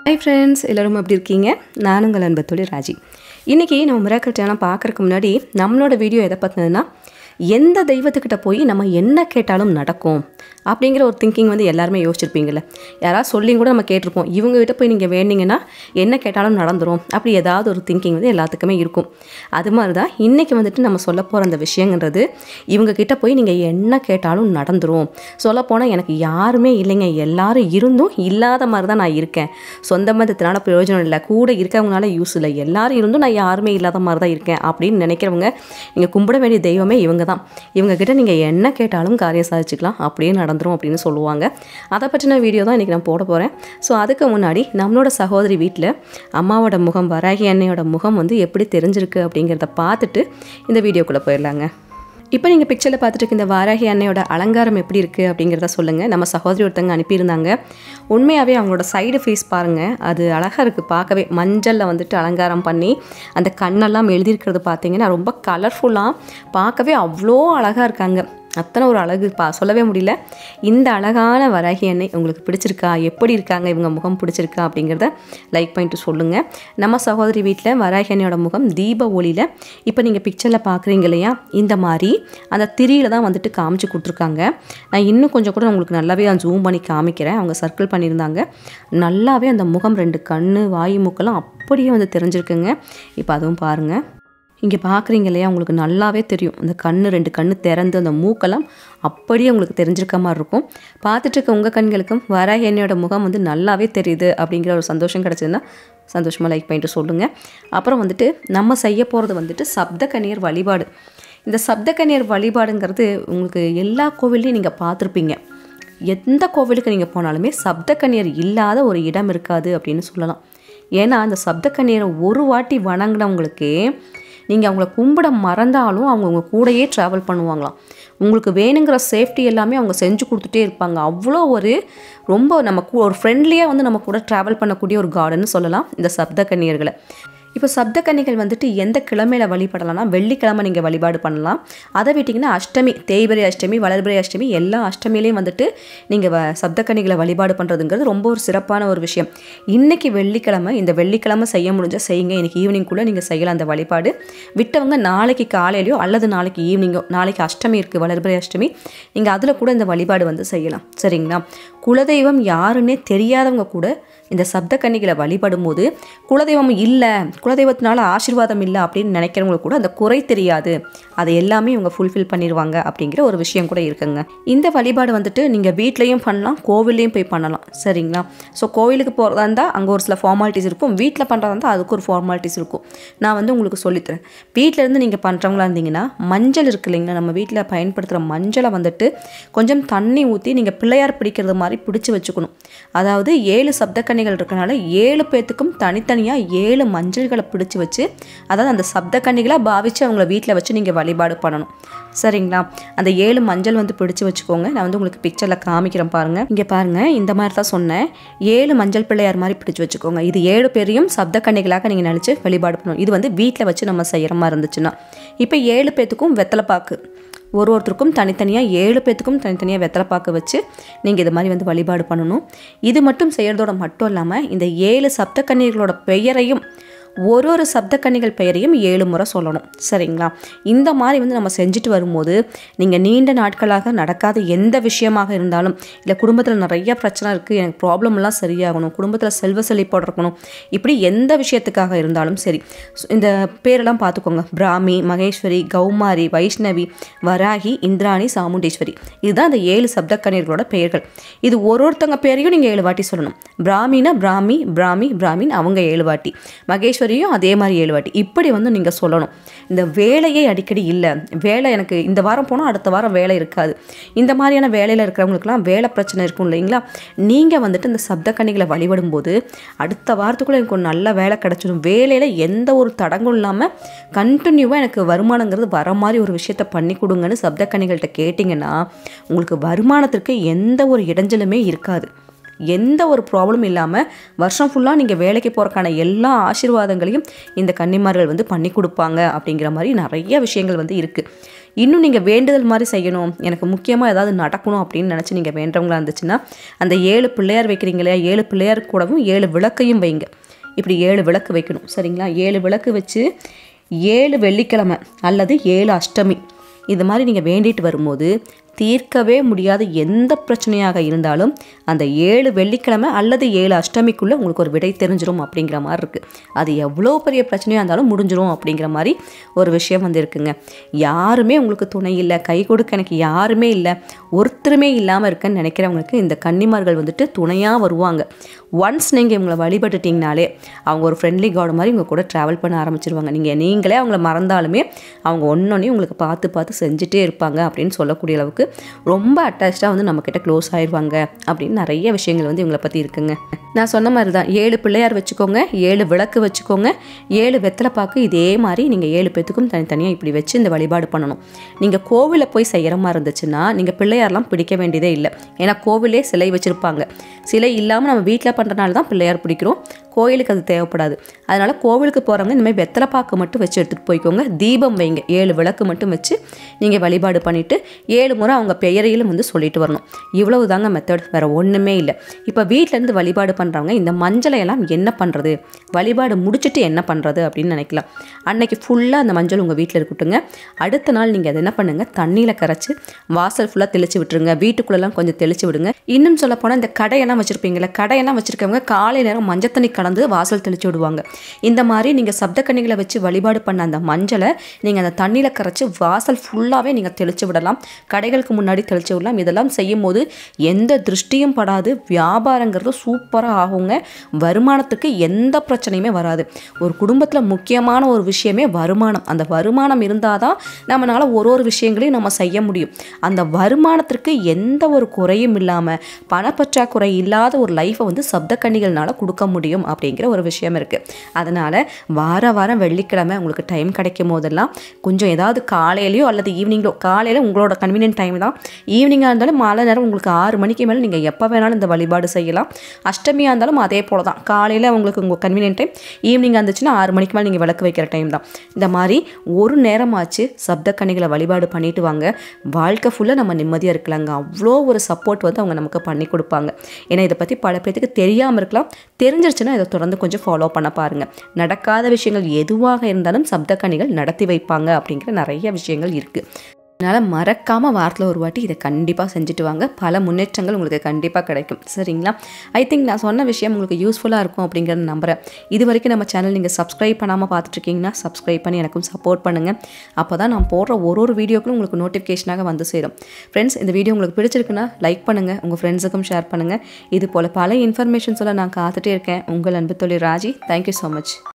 hi friends எல்லோரும் எப்படி இருக்கீங்க நான் உங்கள் அன்பு தொழில் ராஜி இன்றைக்கி நம்ம மிராக்கல் சேனல் பார்க்குறதுக்கு முன்னாடி நம்மளோட வீடியோ எதை பார்த்தினதுன்னா எந்த தெய்வத்துக்கிட்ட போய் நம்ம என்ன கேட்டாலும் நடக்கும் அப்படிங்கிற ஒரு திங்கிங் வந்து எல்லாருமே யோசிச்சிருப்பீங்கள்ல யாராவது சொல்லி கூட நம்ம கேட்டிருப்போம் இவங்ககிட்ட போய் நீங்கள் வேண்டிங்கன்னா என்ன கேட்டாலும் நடந்துரும் அப்படி ஏதாவது ஒரு திங்கிங் வந்து எல்லாத்துக்குமே இருக்கும் அது மாதிரி தான் இன்றைக்கி வந்துட்டு நம்ம சொல்ல போகிற அந்த விஷயங்கிறது இவங்க கிட்ட போய் நீங்கள் என்ன கேட்டாலும் நடந்துரும் சொல்லப்போனால் எனக்கு யாருமே இல்லைங்க எல்லாரும் இருந்தும் இல்லாத மாதிரி தான் நான் இருக்கேன் சொந்த மதத்தினால பிரயோஜனம் இல்லை கூட இருக்கவங்களால யூஸ் இல்லை எல்லாரும் இருந்தும் நான் யாருமே இல்லாத மாதிரி தான் இருக்கேன் அப்படின்னு நினைக்கிறவங்க நீங்கள் கும்பிட வேண்டிய தெய்வமே இவங்க தான் இவங்க கிட்ட நீங்கள் என்ன கேட்டாலும் காரியம் சாதிச்சுக்கலாம் அப்படியே நடந்துரும் அப்படின்னு சொல்லுவாங்க அதை பற்றின வீடியோ தான் இன்றைக்கி நான் போட போகிறேன் ஸோ அதுக்கு முன்னாடி நம்மளோட சகோதரி வீட்டில் அம்மாவோட முகம் வராகி அன்னையோட முகம் வந்து எப்படி தெரிஞ்சிருக்கு அப்படிங்கிறத பார்த்துட்டு இந்த வீடியோக்குள்ளே போயிடலாங்க இப்போ நீங்கள் பிக்சரில் பார்த்துட்டு இருக்க இந்த வாராகி அன்னையோட அலங்காரம் எப்படி இருக்குது அப்படிங்கிறத சொல்லுங்கள் நம்ம சகோதரி ஒருத்தங்க அனுப்பியிருந்தாங்க உண்மையாகவே அவங்களோட சைடு ஃபேஸ் பாருங்கள் அது அழகாக இருக்குது பார்க்கவே மஞ்சளில் வந்துட்டு அலங்காரம் பண்ணி அந்த கண்ணெல்லாம் எழுதியிருக்கிறது பார்த்தீங்கன்னா ரொம்ப கலர்ஃபுல்லாக பார்க்கவே அவ்வளோ அழகாக இருக்காங்க அத்தனை ஒரு அழகு பா சொல்லவே முடியல இந்த அழகான வராகி எண்ணெய் உங்களுக்கு பிடிச்சிருக்கா எப்படி இருக்காங்க இவங்க முகம் பிடிச்சிருக்கா அப்படிங்கிறத லைக் பண்ணிட்டு சொல்லுங்கள் நம்ம சகோதரி வீட்டில் வராகி எண்ணெயோட முகம் தீப ஒளியில் இப்போ நீங்கள் பிக்சரில் பார்க்குறீங்க இல்லையா இந்த மாதிரி அந்த திரியில் தான் வந்துட்டு காமிச்சு கொடுத்துருக்காங்க நான் இன்னும் கொஞ்சம் கூட உங்களுக்கு நல்லாவே நான் ஜூம் பண்ணி காமிக்கிறேன் அவங்க சர்க்கிள் பண்ணியிருந்தாங்க நல்லாவே அந்த முகம் ரெண்டு கண் வாய் மூக்கெல்லாம் அப்படியே வந்து தெரிஞ்சிருக்குங்க இப்போ அதுவும் பாருங்கள் இங்கே பார்க்குறீங்க இல்லையா உங்களுக்கு நல்லாவே தெரியும் அந்த கண்ணு ரெண்டு கண்ணு திறந்து அந்த மூக்கெல்லாம் அப்படியே உங்களுக்கு தெரிஞ்சிருக்க மாதிரி இருக்கும் பார்த்துட்டு இருக்க உங்கள் கண்களுக்கும் வர என்னையோட முகம் வந்து நல்லாவே தெரியுது அப்படிங்கிற ஒரு சந்தோஷம் கிடச்சதுன்னா சந்தோஷமாக லைக் பண்ணிட்டு சொல்லுங்கள் அப்புறம் வந்துட்டு நம்ம செய்ய போகிறது வந்துட்டு சப்த கன்னியர் வழிபாடு இந்த சப்த கன்னியர் வழிபாடுங்கிறது உங்களுக்கு எல்லா கோவில்லையும் நீங்கள் பார்த்துருப்பீங்க எந்த கோவிலுக்கு நீங்கள் போனாலுமே சப்த கன்னியர் இல்லாத ஒரு இடம் இருக்காது அப்படின்னு சொல்லலாம் ஏன்னா அந்த சப்த கன்னியரை ஒரு வாட்டி வணங்கினவங்களுக்கே நீங்கள் அவங்கள கும்பிட மறந்தாலும் அவங்க உங்கள் கூடயே ட்ராவல் பண்ணுவாங்களாம் உங்களுக்கு வேணுங்கிற சேஃப்டி எல்லாமே அவங்க செஞ்சு கொடுத்துட்டே இருப்பாங்க அவ்வளோ ஒரு ரொம்ப நம்ம கூ ஒரு ஃப்ரெண்ட்லியாக வந்து நம்ம கூட ட்ராவல் பண்ணக்கூடிய ஒரு கார்டன் சொல்லலாம் இந்த சப்த கன்னியர்களை இப்போ சப்த கன்னிகள் வந்துட்டு எந்த கிழமையில் வழிபடலாம்னா வெள்ளிக்கிழமை நீங்கள் வழிபாடு பண்ணலாம் அதை விட்டிங்கன்னா அஷ்டமி தேய்பிரை அஷ்டமி வளர்பிரை அஷ்டமி எல்லா அஷ்டமிலையும் வந்துட்டு நீங்கள் வ சப்த கன்னிகளை வழிபாடு பண்ணுறதுங்கிறது ரொம்ப ஒரு சிறப்பான ஒரு விஷயம் இன்றைக்கி வெள்ளிக்கிழமை இந்த வெள்ளிக்கிழமை செய்ய முடிஞ்சால் செய்யுங்க இன்றைக்கி ஈவினிங்குள்ளே நீங்கள் செய்யலாம் அந்த வழிபாடு விட்டவங்க நாளைக்கு காலையிலையோ அல்லது நாளைக்கு ஈவினிங்கோ நாளைக்கு அஷ்டமி இருக்குது வளர்பிறை அஷ்டமி நீங்கள் அதில் கூட இந்த வழிபாடு வந்து செய்யலாம் சரிங்களா குலதெய்வம் யாருன்னே தெரியாதவங்க கூட இந்த சப்த கன்னிகளை வழிபடும் போது குலதெய்வம் இல்லை குலதெய்வத்தினால ஆசீர்வாதம் இல்லை அப்படின்னு நினைக்கிறவங்களுக்கு கூட அந்த குறை தெரியாது அதை எல்லாமே இவங்க ஃபுல்ஃபில் பண்ணிடுவாங்க அப்படிங்கிற ஒரு விஷயம் கூட இருக்குங்க இந்த வழிபாடு வந்துட்டு நீங்கள் வீட்லேயும் பண்ணலாம் கோவில்லையும் போய் பண்ணலாம் சரிங்களா ஸோ கோவிலுக்கு போகிறதா இருந்தால் அங்கே ஒரு சில ஃபார்மாலிட்டிஸ் இருக்கும் வீட்டில் பண்ணுறதா இருந்தால் அதுக்கு ஒரு ஃபார்மாலிட்டிஸ் இருக்கும் நான் வந்து உங்களுக்கு சொல்லித்தரேன் வீட்டிலேருந்து நீங்கள் பண்ணுறவங்களா இருந்தீங்கன்னா மஞ்சள் இருக்கு இல்லைங்களா நம்ம வீட்டில் பயன்படுத்துகிற மஞ்சளை வந்துட்டு கொஞ்சம் தண்ணி ஊற்றி நீங்கள் பிள்ளையார் பிடிக்கிறது மாதிரி பிடிச்சி வச்சுக்கணும் அதாவது ஏழு சப்தக்கன்னிகள் இருக்கனால ஏழு பேர்த்துக்கும் தனித்தனியாக ஏழு மஞ்சள்களை பிடிச்சி வச்சு அதாவது அந்த சப்த கன்னிகளாக பாவித்து அவங்கள வீட்டில் வச்சு நீங்கள் வழிபாடு பண்ணணும் சரிங்களா அந்த ஏழு மஞ்சள் வந்து பிடிச்சி வச்சுக்கோங்க நான் வந்து உங்களுக்கு பிக்சரில் காமிக்கிறேன் பாருங்கள் இங்கே பாருங்கள் இந்த மாதிரி தான் சொன்னேன் ஏழு மஞ்சள் பிள்ளையார் மாதிரி பிடிச்சி வச்சுக்கோங்க இது ஏழு பேரையும் சப்த கன்னிகளாக நீங்கள் நினச்சி வழிபாடு பண்ணணும் இது வந்து வீட்டில் வச்சு நம்ம செய்கிற மாதிரி இருந்துச்சுன்னா இப்போ ஏழு பேர்த்துக்கும் வெத்தலைப்பாக்கு ஒரு ஒருத்தருக்கும் தனித்தனியாக ஏழு பேர்த்துக்கும் தனித்தனியாக வெத்தலைப்பாக்கு வச்சு நீங்கள் இது மாதிரி வந்து வழிபாடு பண்ணணும் இது மட்டும் செய்கிறதோட மட்டும் இல்லாமல் இந்த ஏழு சப்தக்கன்னிகளோட பெயரையும் ஒரு ஒரு சப்தக்கன்னிகள் பெயரையும் ஏழு முறை சொல்லணும் சரிங்களா இந்த மாதிரி வந்து நம்ம செஞ்சுட்டு வரும்போது நீங்கள் நீண்ட நாட்களாக நடக்காத எந்த விஷயமாக இருந்தாலும் இல்லை குடும்பத்தில் நிறைய பிரச்சனை இருக்குது எனக்கு ப்ராப்ளம்லாம் சரியாகணும் குடும்பத்தில் செல்வ செழிப்போடு இருக்கணும் இப்படி எந்த விஷயத்துக்காக இருந்தாலும் சரி இந்த பேரெல்லாம் பார்த்துக்கோங்க பிராமி மகேஸ்வரி கௌமாரி வைஷ்ணவி வராகி இந்திராணி சாமுண்டீஸ்வரி இதுதான் இந்த ஏழு சப்தக்கன்னியர்களோட பெயர்கள் இது ஒரு ஒருத்தங்க பேரையும் நீங்கள் ஏழு வாட்டி சொல்லணும் பிராமினா பிராமி பிராமி பிராமின் அவங்க ஏழு வாட்டி மகேஸ்வரி மகேஸ்வரியும் அதே மாதிரி ஏழு வாட்டி இப்படி வந்து நீங்கள் சொல்லணும் இந்த வேலையே அடிக்கடி இல்லை வேலை எனக்கு இந்த வாரம் போனால் அடுத்த வாரம் வேலை இருக்காது இந்த மாதிரியான வேலையில் இருக்கிறவங்களுக்குலாம் வேலை பிரச்சனை இருக்கும் இல்லைங்களா நீங்கள் வந்துட்டு இந்த சப்த கன்னிகளை வழிபடும் போது அடுத்த வாரத்துக்குள்ளே எனக்கு ஒரு நல்ல வேலை கிடச்சிடும் வேலையில் எந்த ஒரு தடங்கும் இல்லாமல் கண்டினியூவாக எனக்கு வருமானங்கிறது வர மாதிரி ஒரு விஷயத்த பண்ணி கொடுங்கன்னு சப்த கன்னிகள்கிட்ட கேட்டிங்கன்னா உங்களுக்கு வருமானத்திற்கு எந்த ஒரு இடைஞ்சலுமே இருக்காது எந்த ஒரு ப்ராப்ளம் இல்லாமல் வருஷம் ஃபுல்லாக நீங்கள் வேலைக்கு போகிறக்கான எல்லா ஆசீர்வாதங்களையும் இந்த கன்னிமார்கள் வந்து பண்ணி கொடுப்பாங்க அப்படிங்கிற மாதிரி நிறைய விஷயங்கள் வந்து இருக்குது இன்னும் நீங்கள் வேண்டுதல் மாதிரி செய்யணும் எனக்கு முக்கியமாக ஏதாவது நடக்கணும் அப்படின்னு நினச்சி நீங்கள் வேண்டவங்களா இருந்துச்சுன்னா அந்த ஏழு பிள்ளையார் வைக்கிறீங்க இல்லையா ஏழு பிள்ளையார் கூடவும் ஏழு விளக்கையும் வைங்க இப்படி ஏழு விளக்கு வைக்கணும் சரிங்களா ஏழு விளக்கு வச்சு ஏழு வெள்ளிக்கிழமை அல்லது ஏழு அஷ்டமி இது மாதிரி நீங்கள் வேண்டிட்டு வரும்போது தீர்க்கவே முடியாத எந்த பிரச்சனையாக இருந்தாலும் அந்த ஏழு வெள்ளிக்கிழமை அல்லது ஏழு அஷ்டமிக்குள்ளே உங்களுக்கு ஒரு விடை தெரிஞ்சிரும் அப்படிங்கிற மாதிரி இருக்குது அது எவ்வளோ பெரிய பிரச்சனையாக இருந்தாலும் முடிஞ்சிரும் அப்படிங்கிற மாதிரி ஒரு விஷயம் வந்து இருக்குங்க யாருமே உங்களுக்கு துணை இல்லை கை கொடுக்க எனக்கு யாருமே இல்லை ஒருத்தருமே இல்லாமல் இருக்கேன்னு நினைக்கிறவங்களுக்கு இந்த கன்னிமார்கள் வந்துட்டு துணையாக வருவாங்க ஒன்ஸ் நீங்கள் இவங்களை வழிபட்டுட்டிங்கனாலே அவங்க ஒரு ஃப்ரெண்ட்லி காட் மாதிரி உங்கள் கூட ட்ராவல் பண்ண ஆரம்பிச்சிருவாங்க நீங்கள் நீங்களே அவங்கள மறந்தாலுமே அவங்க ஒன்றொன்னையும் உங்களுக்கு பார்த்து பார்த்து செஞ்சுட்டே இருப்பாங்க அப்படின்னு சொல்லக்கூடிய அளவுக்கு ரொம்ப அட்டாச்சாக வந்து நம்மக்கிட்ட க்ளோஸ் ஆயிடுவாங்க அப்படின்னு நிறைய விஷயங்கள் வந்து இவங்களை பற்றி இருக்குங்க நான் சொன்ன மாதிரி தான் ஏழு பிள்ளையார் வச்சுக்கோங்க ஏழு விளக்கு வச்சுக்கோங்க ஏழு வெத்தலை பாக்கு இதே மாதிரி நீங்கள் ஏழு பேத்துக்கும் தனித்தனியாக இப்படி வச்சு இந்த வழிபாடு பண்ணணும் நீங்கள் கோவிலில் போய் செய்கிற மாதிரி இருந்துச்சுன்னா நீங்கள் பிள்ளையார்லாம் பிடிக்க வேண்டியதே இல்லை ஏன்னா கோவிலே சிலை வச்சுருப்பாங்க சிலை இல்லாமல் நம்ம வீட்டில் பண்ணுறனால தான் பிள்ளையார் பிடிக்கிறோம் கோயிலுக்கு அது தேவைப்படாது அதனால் கோவிலுக்கு போகிறவங்க இந்த மாதிரி வெத்தலை பாக்கு மட்டும் வச்சு எடுத்துகிட்டு போய்க்கோங்க தீபம் வைங்க ஏழு விளக்கு மட்டும் வச்சு நீங்கள் வழிபாடு பண்ணிவிட்டு ஏழு முறை அவங்க பெயரையிலும் வந்து சொல்லிட்டு வரணும் இவ்வளவு தாங்க மெத்தட் வேறு ஒன்றுமே இல்லை இப்போ வீட்டிலேருந்து வழிபாடு பண்ணுறவங்க இந்த மஞ்சளை எல்லாம் என்ன பண்ணுறது வழிபாடு முடிச்சுட்டு என்ன பண்ணுறது அப்படின்னு நினைக்கலாம் அன்னைக்கு ஃபுல்லாக அந்த மஞ்சள் உங்கள் வீட்டில் இருக்கட்டுங்க அடுத்த நாள் நீங்கள் அதை என்ன பண்ணுங்கள் தண்ணியில் கரைச்சி வாசல் ஃபுல்லாக தெளிச்சு விட்டுருங்க வீட்டுக்குள்ளெல்லாம் கொஞ்சம் தெளிச்சு விடுங்க இன்னும் சொல்ல போனால் இந்த கடையெல்லாம் வச்சுருப்பீங்களா கடையெல்லாம் வச்சுருக்கவங்க காலை நேரம் மஞ்சள் தண்ணி கலந்து வாசல் தெளிச்சு விடுவாங்க இந்த மாதிரி நீங்கள் சப்த கன்னிகளை வச்சு வழிபாடு பண்ண அந்த மஞ்சளை நீங்கள் அந்த தண்ணியில் கரைச்சி வாசல் ஃபுல்லாகவே நீங்கள் தெளிச்சு விடலாம் கடைகளுக்கு முன்னாடி தெளிச்சு விடலாம் இதெல்லாம் செய்யும் போது எந்த திருஷ்டியும் படாது வியாபாரங்கிறது சூப்பராக ஆகுங்க வருமானத்துக்கு எந்த பிரச்சனையுமே வராது ஒரு குடும்பத்தில் முக்கியமான ஒரு விஷயமே வருமானம் அந்த வருமானம் இருந்தால் தான் நம்மளால் ஒரு ஒரு விஷயங்களையும் நம்ம செய்ய முடியும் அந்த வருமானத்திற்கு எந்த ஒரு குறையும் இல்லாமல் பணப்பற்றாக்குறை இல்லாத ஒரு லைஃப்பை வந்து சப்த கன்னிகள்னால கொடுக்க முடியும் அப்படிங்கிற ஒரு விஷயம் இருக்குது அதனால் வார வாரம் வெள்ளிக்கிழமை உங்களுக்கு டைம் கிடைக்கும் போதெல்லாம் கொஞ்சம் ஏதாவது காலையிலையோ அல்லது ஈவினிங்கோ காலையில் உங்களோட கன்வீனியன்ட் டைம் தான் ஈவினிங்காக இருந்தாலும் மாலை நேரம் உங்களுக்கு ஆறு மணிக்கு மேலே நீங்கள் எப்போ வேணாலும் இந்த வழிபாடு செய்யலாம் அஷ்டமியாக இருந்தாலும் அதே போல தான் காலையில் உங்களுக்கு உங்கள் கன்வீனியன்ட் டைம் ஈவினிங்காக இருந்துச்சுன்னா ஆறு மணிக்கு மேலே நீங்கள் விளக்கு வைக்கிற டைம் தான் இந்த மாதிரி ஒரு நேரமாச்சு சப்த கன்னிகளை வழிபாடு பண்ணிட்டு வாங்க வாழ்க்கை ஃபுல்லாக நம்ம நிம்மதியாக இருக்கலாங்க அவ்வளோ ஒரு சப்போர்ட் வந்து அவங்க நமக்கு பண்ணி கொடுப்பாங்க ஏன்னா இதை பற்றி பல பேர்த்துக்கு தெரியாமல் இருக்கலாம் தெரிஞ்சிருச்சுன்னா இதை தொடர்ந்து கொஞ்சம் ஃபாலோ பண்ண பாருங்கள் நடக்காத விஷயங்கள் எதுவாக இருந்தாலும் சப்த கன்னிகள் நடத்தி வைப்பாங்க அப்படிங்கிற நிறைய விஷயங்கள் இருக்குது அதனால் மறக்காமல் வாரத்தில் ஒரு வாட்டி இதை கண்டிப்பாக செஞ்சுட்டு வாங்க பல முன்னேற்றங்கள் உங்களுக்கு கண்டிப்பாக கிடைக்கும் சரிங்களா ஐ திங்க் நான் சொன்ன விஷயம் உங்களுக்கு யூஸ்ஃபுல்லாக இருக்கும் அப்படிங்கிறத நம்புகிறேன் இது வரைக்கும் நம்ம சேனல் நீங்கள் சப்ஸ்கிரைப் பண்ணாமல் பார்த்துட்ருக்கீங்கன்னா சப்ஸ்கிரைப் பண்ணி எனக்கும் சப்போர்ட் பண்ணுங்கள் அப்போ தான் நான் போடுற ஒரு ஒரு வீடியோக்களும் உங்களுக்கு நோட்டிஃபிகேஷனாக வந்து சேரும் ஃப்ரெண்ட்ஸ் இந்த வீடியோ உங்களுக்கு பிடிச்சிருக்குன்னா லைக் பண்ணுங்கள் உங்கள் ஃப்ரெண்ட்ஸுக்கும் ஷேர் பண்ணுங்கள் இது போல் பல இன்ஃபர்மேஷன்ஸில் நான் காத்துட்டே இருக்கேன் உங்கள் அன்பு தொழில் ராஜி தேங்க்யூ ஸோ மச்